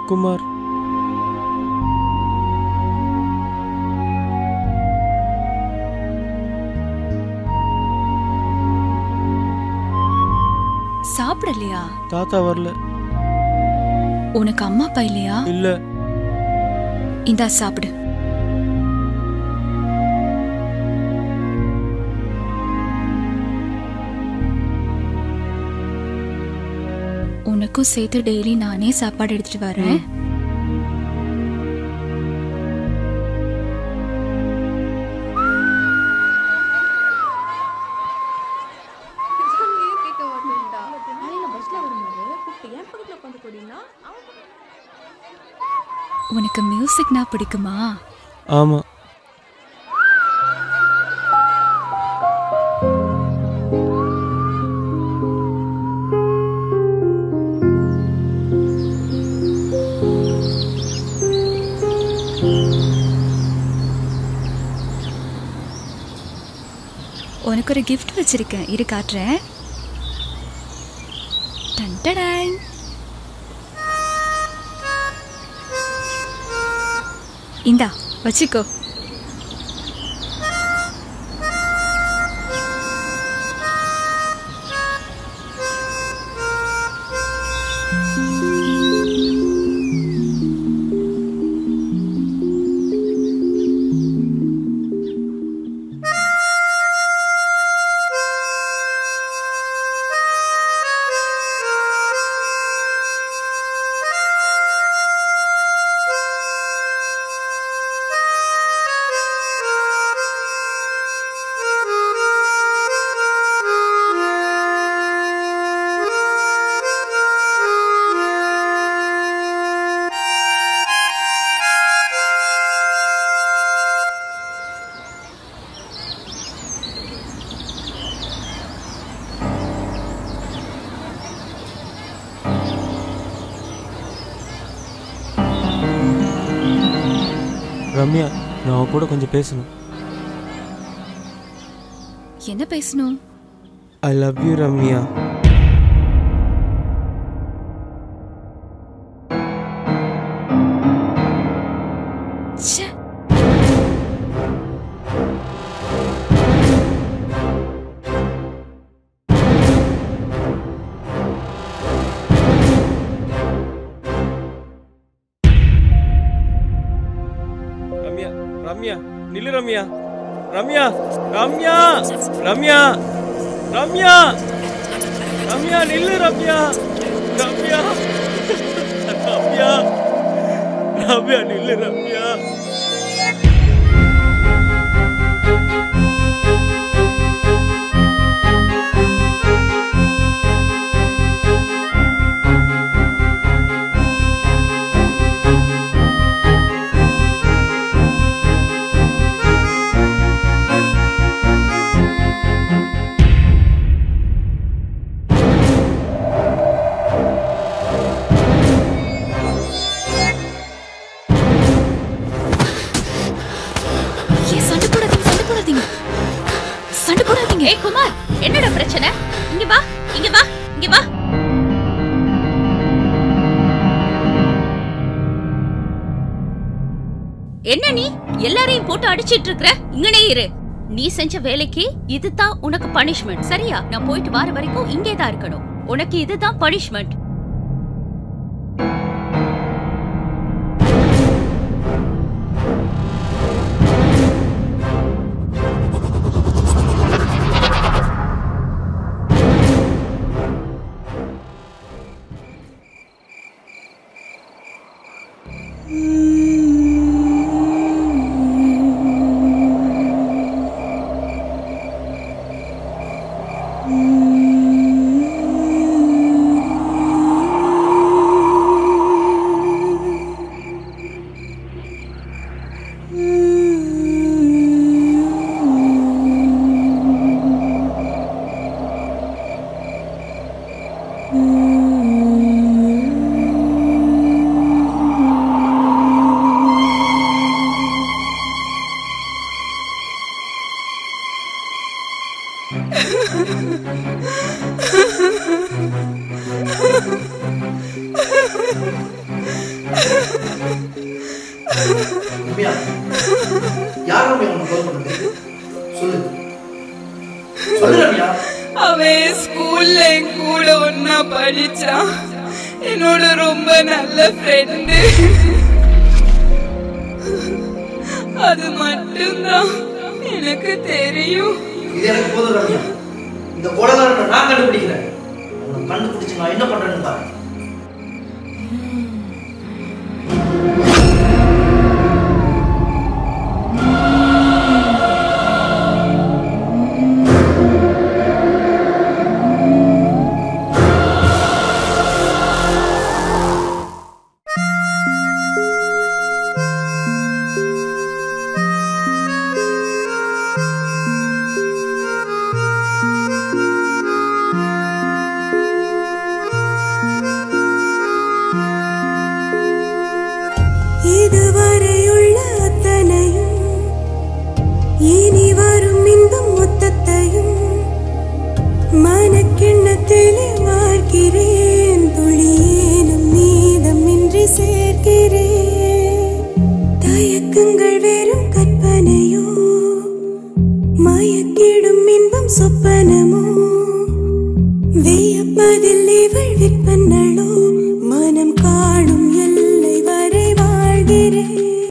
குமார் சாப்பிடலையா தாத்தா வரல உனக்கு அம்மா அப்பா இல்லையா இல்ல இந்தா சாப்பிடு உனக்கும் சேர்த்து டெய்லி நானே சாப்பாடு எடுத்துட்டு வரேன் உனக்கு மியூசிக்னா பிடிக்குமா ஆமா உனக்கு ஒரு கிஃப்ட் வச்சிருக்கேன் இரு காட்டுறேன் டன் டடன். இந்தா வச்சுக்கோ ரம்யா நான் அவ கூட கொஞ்சம் பேசணும் என்ன பேசணும் ஐ லவ் யூ ரம்யா ச்சே ரம்யா ரம்யா நில்லு ரம்யா ரம்யா ரம்யா ரம்யா ரம்யா ரம்யா நில்லு ரம்யா ரம்யா ரம்யா ரம்யா நில்லு ரம்யா ஏன் சண்டை போடாதீங்க சண்டை போடாதீங்க சண்டை போடாதீங்க ஏய் குமார் என்னடா பிரச்சனை இங்க வா இங்க வா இங்க வா என்ன நீ எல்லாரையும் போட்டு அடிச்சிட்டு இருக்கற இங்கனே இரு நீ செஞ்ச வேலைக்கு இதுதான் உனக்கு பனிஷ்மெண்ட் சரியா நான் போயிட்டு வர வரைக்கும் இங்கே தான் இருக்கணும் உனக்கு இதுதான் பனிஷ்மெண்ட் ரம்யா யார் ரம்யா உனக்கு கால் பண்ணது சொல்லு சொல்லு ரம்யா அவன் ஸ்கூல்ல என் கூட ஒன்னா படிச்சான் என்னோட ரொம்ப நல்ல ஃப்ரெண்டு அது மட்டும்தான் எனக்கு தெரியும் இது எனக்கு போதும் ரம்யா இந்த கொலைகாரனை நான் கண்டுபிடிக்கிறேன் அவனை கண்டுபிடிச்சு நான் என்ன பண்றேன்னு பாரு இதுவரையுள்ள அத்தனையும் இனி வரும் இன்பம் மொத்தத்தையும் மனக்கிண்ணத்திலே வார்க்கிறேன் துளியேனும் மீதமின்றி சேர்க்கிறேன் தயக்கங்கள் வெறும் கற்பனையோ மயக்கிடும் இன்பம் சொப்பனமோ வியப்பதில் இவள் விற்பனை